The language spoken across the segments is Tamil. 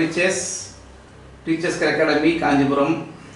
டீச்சர்ஸ் டீச்சர்ஸ் அகாடமி காஞ்சிபுரம்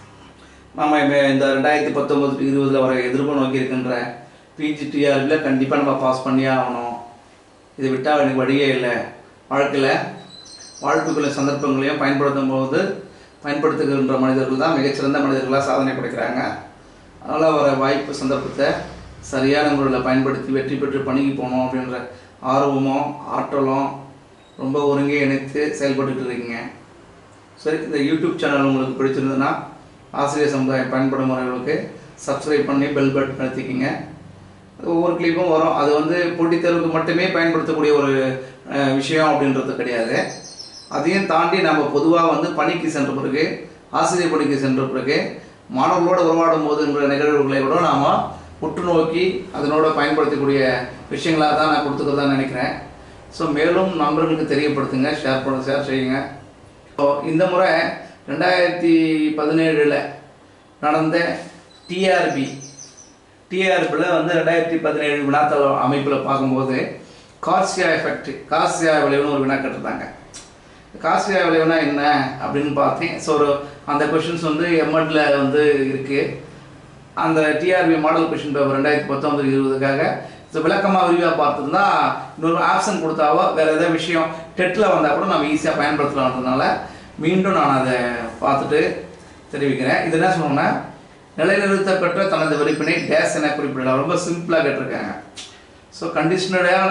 நம்ம இந்த இந்த ரெண்டாயிரத்தி பத்தொம்பது இருபதில் வர எதிர்ப்பு நோக்கி இருக்கின்ற பிஜிடிஆரில் கண்டிப்பாக நம்ம பாஸ் பண்ணியே ஆகணும் இதை விட்டால் எனக்கு வழியே இல்லை வாழ்க்கையில் வாழ்க்கைக்குள்ள சந்தர்ப்பங்களையும் பயன்படுத்தும் போது பயன்படுத்துகின்ற மனிதர்கள் தான் மிகச்சிறந்த மனிதர்களாக சாதனை படைக்கிறாங்க அதனால் வர வாய்ப்பு சந்தர்ப்பத்தை சரியான முறையில் பயன்படுத்தி வெற்றி பெற்று பணிக்கு போகணும் அப்படின்ற ஆர்வமும் ஆற்றலும் ரொம்ப ஒருங்கே இணைத்து செயல்பட்டுட்டு இருக்கீங்க சரி இந்த யூடியூப் சேனல் உங்களுக்கு பிடிச்சிருந்ததுன்னா ஆசிரியர் சமுதாயம் பயன்படும் முறைகளுக்கு சப்ஸ்கிரைப் பண்ணி பெல் பட்டன் அழுத்திக்கிங்க ஒவ்வொரு கிளிப்பும் வரும் அது வந்து போட்டித் தேர்வுக்கு மட்டுமே பயன்படுத்தக்கூடிய ஒரு அஹ், விஷயம் அப்படின்றது கிடையாது அதையும் தாண்டி நம்ம பொதுவாக வந்து பணிக்கு சென்ற பிறகு ஆசிரியர் பணிக்கு சென்ற பிறகு மாணவர்களோடு உருவாடும் போதுன்ற நிகழ்வுகளை கூட நாம் உற்று நோக்கி அதனோட பயன்படுத்தக்கூடிய விஷயங்களாக தான் நான் கொடுத்துக்கிறதா நினைக்கிறேன் ஸோ மேலும் நண்பர்களுக்கு தெரியப்படுத்துங்க ஷேர் பண்ண ஷேர் செய்யுங்க ஸோ இந்த முறை ரெண்டாயிரத்தி பதினேழில் நடந்த டிஆர்பி டிஆர்பியில் வந்து ரெண்டாயிரத்தி பதினேழு வினாத்தாள் அமைப்பில் பார்க்கும்போது கார்சியா எஃபெக்ட் கார்சியா விளைவுன்னு ஒரு வினா கேட்டிருந்தாங்க கார்சியா விளைவுனா என்ன அப்படின்னு பார்த்தேன் ஸோ ஒரு அந்த கொஷின்ஸ் வந்து எம்எட்ல வந்து இருக்குது அந்த டிஆர்பி மாடல் கொஷின் பேப்பர் ரெண்டாயிரத்தி பத்தொம்பது இருபதுக்காக ஸோ விளக்கமாக விரிவாக பார்த்துருந்தா இன்னொரு ஆப்ஷன் கொடுத்தாவோ வேறு ஏதாவது விஷயம் டெட்டில் வந்தால் கூட நம்ம ஈஸியாக பயன்படுத்தலாம்ன்றதுனால மீண்டும் நான் அதை பார்த்துட்டு தெரிவிக்கிறேன் இது என்ன சொல்லணும்னா நிலைநிறுத்தப்பட்ட தனது வரிப்பினை டேஸ் என குறிப்பிடலாம் ரொம்ப சிம்பிளாக கேட்டிருக்காங்க ஸோ கண்டிஷனடான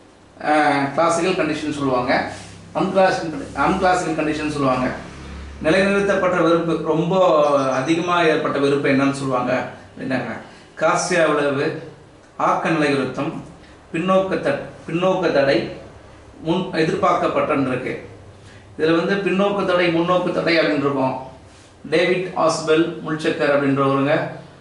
கிளாசிக்கல் கண்டிஷன் சொல்லுவாங்க அன்கிளாசிக்கல் அன்கிளாசிக்கல் கண்டிஷன் சொல்லுவாங்க நிலைநிறுத்தப்பட்ட வெறுப்பு ரொம்ப அதிகமாக ஏற்பட்ட வெறுப்பு என்னன்னு சொல்லுவாங்க என்னங்க காசியா விளைவு ஆக்க நிலையுறுத்தம் பின்னோக்க தட் பின்னோக்க தடை முன் எதிர்பார்க்கப்பட்டன்னு இருக்கு இதில் வந்து பின்னோக்கு தடை முன்னோக்கு தடை அப்படின்னு இருக்கும் டேவிட் ஆஸ்பெல் முல்செக்கர் அப்படின்றவருங்க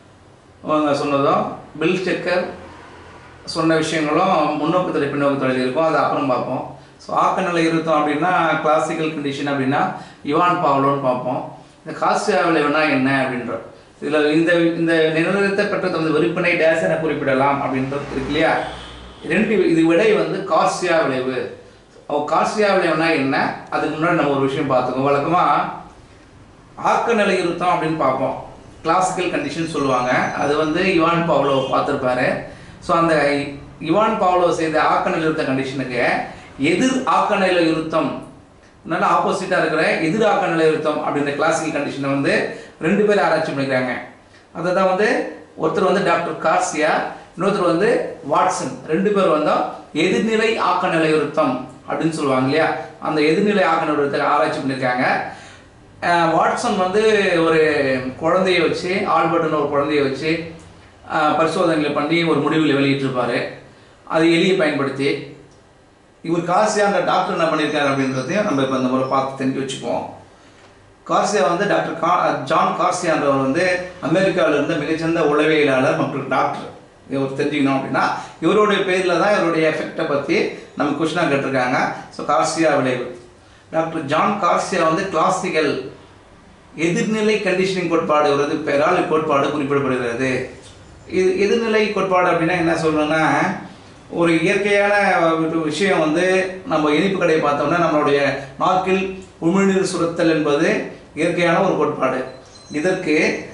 அவங்க சொன்னதும் பில் செக்கர் சொன்ன விஷயங்களும் முன்னோக்கு தடை பின்னோக்கு தடை இருக்கும் அதை அப்புறம் பார்ப்போம் ஸோ ஆக்க நிலை இருத்தம் அப்படின்னா கிளாசிக்கல் கண்டிஷன் அப்படின்னா இவான் பாவலோன்னு பார்ப்போம் இந்த காசியா விளைவுனா என்ன அப்படின்ற இதில் இந்த இந்த நிலைநிறுத்தப்பட்ட தனது விற்பனை டேஸ் என குறிப்பிடலாம் அப்படின்றது இருக்கு இல்லையா ரெண்டு இது விடை வந்து கார்சியா விளைவு அவ கார்சியா விளைவுனா என்ன அதுக்கு முன்னாடி நம்ம ஒரு விஷயம் பார்த்துக்கோம் வழக்கமாக ஆக்க நிலை இருத்தம் அப்படின்னு பார்ப்போம் கிளாசிக்கல் கண்டிஷன் சொல்லுவாங்க அது வந்து இவான் பாவ்லோ பார்த்துருப்பாரு ஸோ அந்த இவான் பாவ்லோ செய்த ஆக்க நிலை இருத்த கண்டிஷனுக்கு எதிர் ஆக்க நிலை இருத்தம் நல்ல ஆப்போசிட்டாக இருக்கிற எதிர் ஆக்க நிலை இருத்தம் அப்படின்ற கிளாசிக்கல் கண்டிஷனை வந்து ரெண்டு பேர் ஆராய்ச்சி பண்ணிக்கிறாங்க அதை தான் வந்து ஒருத்தர் வந்து டாக்டர் கார்சியா இன்னொருத்தர் வந்து வாட்சன் ரெண்டு பேர் வந்து எதிர்நிலை ஆக்க நிலை இருத்தம் அப்படின்னு சொல்லுவாங்க இல்லையா அந்த எதிர்நிலை ஆக்க நிலை இருத்தத்தை ஆராய்ச்சி பண்ணியிருக்காங்க அஹ் வாட்சன் வந்து ஒரு குழந்தைய வச்சு ஆல்பர்ட்னு ஒரு குழந்தைய வச்சு அஹ் பரிசோதனைகளை பண்ணி ஒரு முடிவில் வெளியிட்டிருப்பாரு அது எலியை பயன்படுத்தி இவர் காசியான்ற டாக்டர் என்ன பண்ணியிருக்காரு அப்படின்றதையும் நம்ம இப்போ இந்த முறை பார்த்து தெரிஞ்சு வச்சுப்போம் கார்சியா வந்து டாக்டர் கா ஜான் கார்சியான்றவர் வந்து அமெரிக்காவில் இருந்த மிகச்சிறந்த உளவியலாளர் மற்றும் டாக்டர் இவர் தெரிஞ்சுக்கணும் அப்படின்னா இவருடைய பேரில் தான் இவருடைய எஃபெக்டை பற்றி நம்ம கொஸ்டினாக கேட்டிருக்காங்க ஸோ கார்சியா விளைவு டாக்டர் ஜான் கார்சியா வந்து கிளாசிக்கல் எதிர்நிலை கண்டிஷனிங் கோட்பாடு இவரது பெயரால் இக்கோட்பாடு குறிப்பிடப்படுகிறது இது எதிர்நிலை கோட்பாடு அப்படின்னா என்ன சொல்லணும்னா ஒரு இயற்கையான ஒரு விஷயம் வந்து நம்ம இனிப்பு கடையை பார்த்தோம்னா நம்மளுடைய நாக்கில் உமிழ்நீர் சுரத்தல் என்பது இயற்கையான ஒரு கோட்பாடு இதற்கு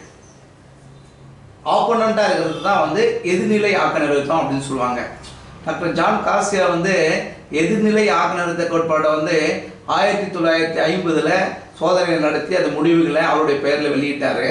ஆப்போனண்ட்டாக இருக்கிறது தான் வந்து எதிர்நிலை ஆக்க நிறுத்தம் அப்படின்னு சொல்லுவாங்க டாக்டர் ஜான் காசியா வந்து எதிர்நிலை ஆக்க நிறுத்த கோட்பாடை வந்து ஆயிரத்தி தொள்ளாயிரத்தி ஐம்பதுல சோதனை நடத்தி அது முடிவுகளை அவருடைய பெயரில் வெளியிட்டாரு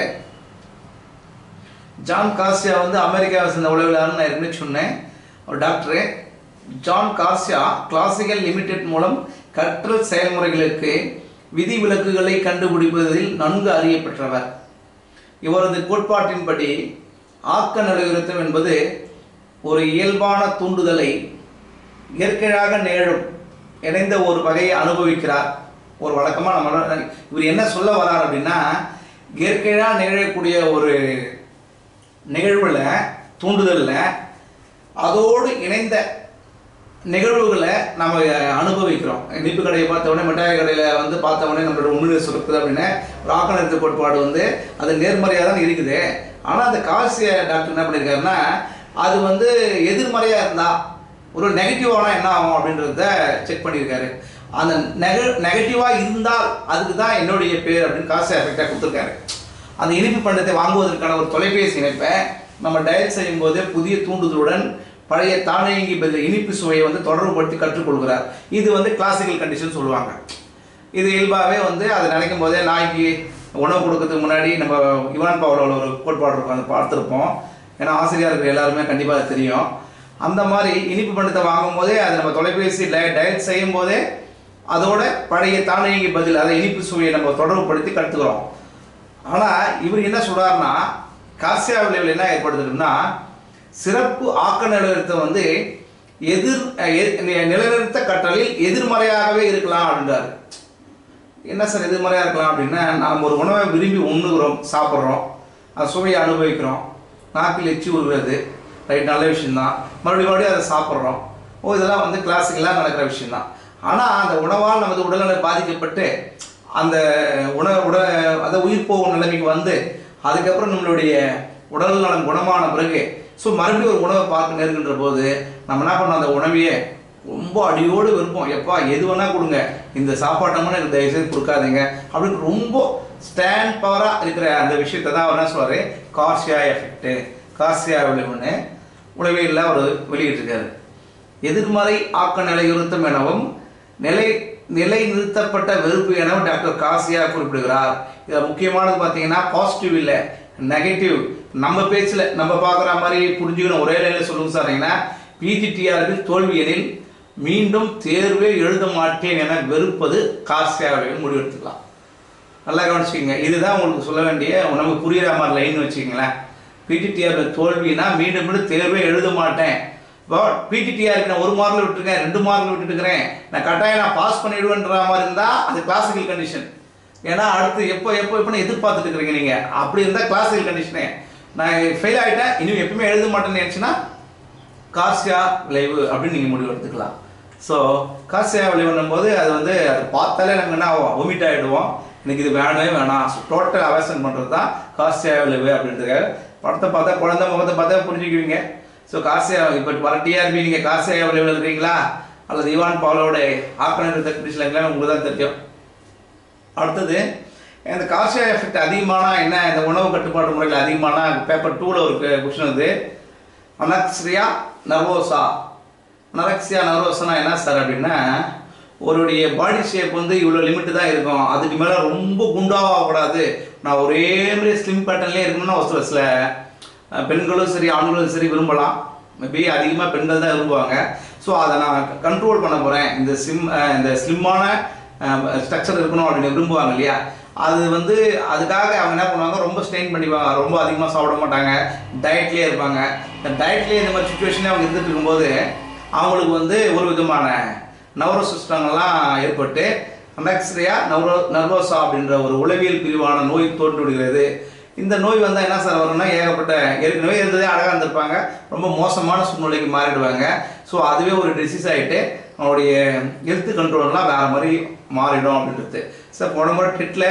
ஜான் காசியா வந்து அமெரிக்காவை சேர்ந்த உளவியலாளர் நான் ஏற்கனவே சொன்னேன் ஒரு doctor John Garcia classical limited மூலம் கற்றல் செயல்முறைகளுக்கு விதிவிலக்குகளை கண்டுபிடிப்பதில் நன்கு அறியப்பெற்றவர் இவரது கோட்பாட்டின்படி ஆக்க நிலையுறுத்தம் என்பது ஒரு இயல்பான தூண்டுதலை இயற்கையாக நேழும் இணைந்த ஒரு வகையை அனுபவிக்கிறார் ஒரு வழக்கமாக நம்ம இவர் என்ன சொல்ல வரார் அப்படின்னா இயற்கையாக நிகழக்கூடிய ஒரு நிகழ்வில் தூண்டுதலில் அதோடு இணைந்த நிகழ்வுகளை நம்ம அனுபவிக்கிறோம் இனிப்பு கடையை பார்த்த உடனே மிட்டாய் கடையில் வந்து பார்த்த உடனே நம்மளோட உண்மையை சுரக்குது அப்படின்னு ராக்கணத்து கோட்பாடு வந்து அது நேர்மறையாக தான் இருக்குது ஆனால் அந்த காசிய டாக்டர் என்ன பண்ணியிருக்காருன்னா அது வந்து எதிர்மறையாக இருந்தால் ஒரு நெகட்டிவானா என்ன ஆகும் அப்படின்றத செக் பண்ணியிருக்காரு அந்த நெக நெகட்டிவாக இருந்தால் அதுக்கு தான் என்னுடைய பேர் அப்படின்னு காசு எஃபெக்டாக கொடுத்துருக்காரு அந்த இனிப்பு பண்டத்தை வாங்குவதற்கான ஒரு தொலைபேசி இணைப்பை நம்ம டயல் செய்யும்போது புதிய தூண்டுதலுடன் பழைய தானியங்கி பதில் இனிப்பு சுவையை வந்து தொடர்புபடுத்தி கற்றுக்கொள்கிறார் இது வந்து கிளாசிக்கல் கண்டிஷன் சொல்லுவாங்க இது இயல்பாகவே வந்து அதை நினைக்கும் போதே நாய்க்கு உணவு கொடுக்கறதுக்கு முன்னாடி நம்ம இவான் பாவலோட ஒரு கோட்பாடு இருக்கும் அதை பார்த்துருப்போம் ஏன்னா ஆசிரியர் இருக்கிற எல்லாருமே கண்டிப்பாக அது தெரியும் அந்த மாதிரி இனிப்பு பண்டத்தை வாங்கும் போதே அதை நம்ம தொலைபேசி டயல் செய்யும் போதே அதோட பழைய தானியங்கி பதில் அதை இனிப்பு சுவையை நம்ம தொடர்புபடுத்தி கற்றுக்கிறோம் ஆனால் இவர் என்ன சொல்றாருன்னா காசியா விளைவில் என்ன ஏற்படுத்துதுன்னா சிறப்பு ஆக்க நிலைநிறுத்தம் வந்து எதிர் எ- நி- நிலைநிறுத்த கற்றலில் எதிர்மறையாகவே இருக்கலாம் அப்படின்றாரு என்ன சார் எதிர்மறையாக இருக்கலாம் அப்படின்னா நாம் ஒரு உணவை விரும்பி உண்ணுகிறோம் சாப்பிட்றோம் அந்த சுவையை அனுபவிக்கிறோம் நாக்கில் எச்சி விழுகிறது ரைட் நல்ல விஷயம்தான் மறுபடியும் மறுபடியும் அதை சாப்பிட்றோம் ஓ இதெல்லாம் வந்து கிளாசிக்கலாக நடக்கிற விஷயம்தான் ஆனால் அந்த உணவால் நமது உடல்நலை பாதிக்கப்பட்டு அந்த உணவு உட அந்த உயிர் போகும் நிலைமைக்கு வந்து அதுக்கப்புறம் நம்மளுடைய உடல் நலம் குணமான பிறகு ஸோ மறுபடியும் ஒரு உணவை பார்க்க நேருகின்ற போது நம்ம என்ன பண்ணோம் அந்த உணவையே ரொம்ப அடியோடு விருப்பம் எப்பா எது வேணா கொடுங்க இந்த சாப்பாட்டமான எனக்கு தயவுசெய்து கொடுக்காதீங்க அப்படின்னு ரொம்ப ஸ்டாண்ட் பவராக இருக்கிற அந்த விஷயத்தை தான் அவர் என்ன சொல்றாரு கார்சியா எஃபெக்ட் கார்சியா விளைவுன்னு உளவியலில் அவர் வெளியிட்டிருக்காரு எதிர்மறை ஆக்க நிலையுறுத்தம் எனவும் நிலை நிலை நிறுத்தப்பட்ட வெறுப்பு எனவும் டாக்டர் காசியா குறிப்பிடுகிறார் இதில் முக்கியமானது பார்த்தீங்கன்னா பாசிட்டிவ் இல்லை நெகட்டிவ் நம்ம பேச்சில் நம்ம பார்க்குற மாதிரி புரிஞ்சுக்கணும் ஒரே லைனில் சொல்லுங்க சார் பிஜிடிஆரில் தோல்வி எனில் மீண்டும் தேர்வே எழுத மாட்டேன் என வெறுப்பது காசியாவில் முடிவெடுத்துக்கலாம் நல்லா கவனிச்சுக்கோங்க இதுதான் உங்களுக்கு சொல்ல வேண்டிய நமக்கு புரியுற மாதிரி லைன் வச்சுக்கங்களேன் பிடிடிஆர் தோல்வினா மீண்டும் மீண்டும் தேர்வே எழுத மாட்டேன் இப்போ பிடிடிஆருக்கு நான் ஒரு மார்க்கில் விட்டுருக்கேன் ரெண்டு மார்க்கில் விட்டுட்டு இருக்கிறேன் நான் கட்டாயம் நான் பாஸ் பண்ணிடுவேன்ற மாதிரி இருந்தால் அது கிளாசிக்கல் கண்டிஷன் ஏன்னா அடுத்து எப்போ எப்போ எப்போன்னு எதிர்பார்த்துட்டு இருக்கிறீங்க நீங்கள் அப்படி இருந்தால் கிளாசிக்கல் கண்டிஷனே நான் ஃபெயில் ஆகிட்டேன் இனிமே எப்பவுமே எழுத மாட்டேன்னு நினச்சின்னா கார்சியா விளைவு அப்படின்னு நீங்கள் முடிவு எடுத்துக்கலாம் ஸோ கார்சியா விளைவுன்னும் போது அது வந்து அது பார்த்தாலே நமக்கு என்ன ஆகும் ஒமிட் ஆகிடுவோம் எனக்கு இது வேணவே வேணாம் டோட்டல் அவசன் பண்ணுறது தான் கார்சியா விளைவு அப்படின்றது படத்தை பார்த்தா குழந்தை முகத்தை பார்த்தா புரிஞ்சுக்குவீங்க ஸோ கார்சியா இப்போ வர டிஆர்பி நீங்கள் கார்சியா விளைவில் இருக்கீங்களா அல்லது இவான் பாலோட ஆக்கனர் டெக்னீஷியன் இருக்கீங்களா உங்களுக்கு தான் தெரியும் அடுத்தது இந்த கார்சியா எஃபெக்ட் அதிகமானா என்ன இந்த உணவு கட்டுப்பாடு முறையில் அதிகமானா பேப்பர் டூவில் ஒரு கொஷின் வந்து அனக்ஸ்ரியா நர்வோசா அனரக்சியா நர்வோசனா என்ன சார் அப்படின்னா ஒருடைய பாடி ஷேப் வந்து இவ்வளோ லிமிட்டு தான் இருக்கும் அதுக்கு மேலே ரொம்ப குண்டாகக்கூடாது நான் ஒரே மாதிரி ஸ்லிம் பேட்டர்ன்லேயே இருக்கணும்னா ஒரு சில சில அஹ், பெண்களும் சரி ஆண்களும் சரி விரும்பலாம் மேபி அதிகமாக பெண்கள் தான் விரும்புவாங்க ஸோ அதை நான் கண்ட்ரோல் பண்ண போகிறேன் இந்த ஸ்லிம் இந்த ஸ்லிம்மான ஸ்ட்ரக்சர் இருக்கணும் அப்படின்னு விரும்புவாங்க இல்லையா அது வந்து அதுக்காக அவங்க என்ன பண்ணுவாங்க ரொம்ப ஸ்ட்ரெயின் பண்ணிப்பாங்க ரொம்ப அதிகமாக சாப்பிட மாட்டாங்க டயட்லேயே இருப்பாங்க இந்த டயட்லேயே இந்த மாதிரி சுச்சுவேஷனே அவங்க இருந்துட்டு இருக்கும்போது அவங்களுக்கு வந்து ஒரு விதமான நவரோ சிஸ்டங்கள்லாம் ஏற்பட்டு அனக்ஸ்ரியா நவரோ நர்வோசா அப்படின்ற ஒரு உளவியல் பிரிவான நோய் தோன்று விடுகிறது இந்த நோய் வந்தால் என்ன சார் வரும்னா ஏகப்பட்ட ஏற்கனவே இருந்ததே அழகாக இருந்திருப்பாங்க ரொம்ப மோசமான சூழ்நிலைக்கு மாறிடுவாங்க ஸோ அதுவே ஒரு டிசீஸ் ஆகிட்டு அவனுடைய ஹெல்த் கண்ட்ரோல்லாம் வேறு மாதிரி மாறிடும் அப்படின்றது சார் போன முறை ட்ரிட்டில்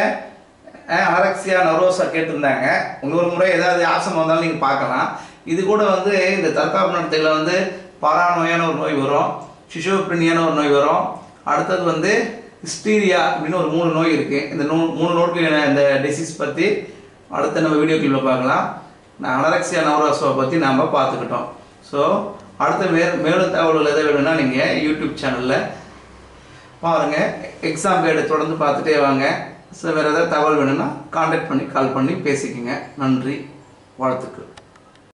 அனரக்சியா நரோசா கேட்டிருந்தாங்க இன்னொரு முறை ஏதாவது ஆசம் வந்தாலும் நீங்கள் பார்க்கலாம் இது கூட வந்து இந்த தற்காப்பு நடத்தையில் வந்து பாராநோயான ஒரு நோய் வரும் சிஷோப்ரினியான ஒரு நோய் வரும் அடுத்தது வந்து ஹிஸ்டீரியா அப்படின்னு ஒரு மூணு நோய் இருக்குது இந்த நூ மூணு நோய்க்கு இந்த டிசீஸ் பற்றி அடுத்த நம்ம வீடியோ கிளிப்பில் பார்க்கலாம் நான் அனரக்சியா நவரோசாவை பற்றி நாம் பார்த்துக்கிட்டோம் ஸோ அடுத்த மே மேலும் தகவல்கள் எதை வேணும்னா நீங்கள் யூடியூப் சேனலில் பாருங்கள் எக்ஸாம் கைடை தொடர்ந்து பார்த்துட்டே வாங்க ஸோ வேறு ஏதாவது தகவல் வேணும்னா காண்டாக்ட் பண்ணி கால் பண்ணி பேசிக்கங்க நன்றி வாழ்த்துக்கள்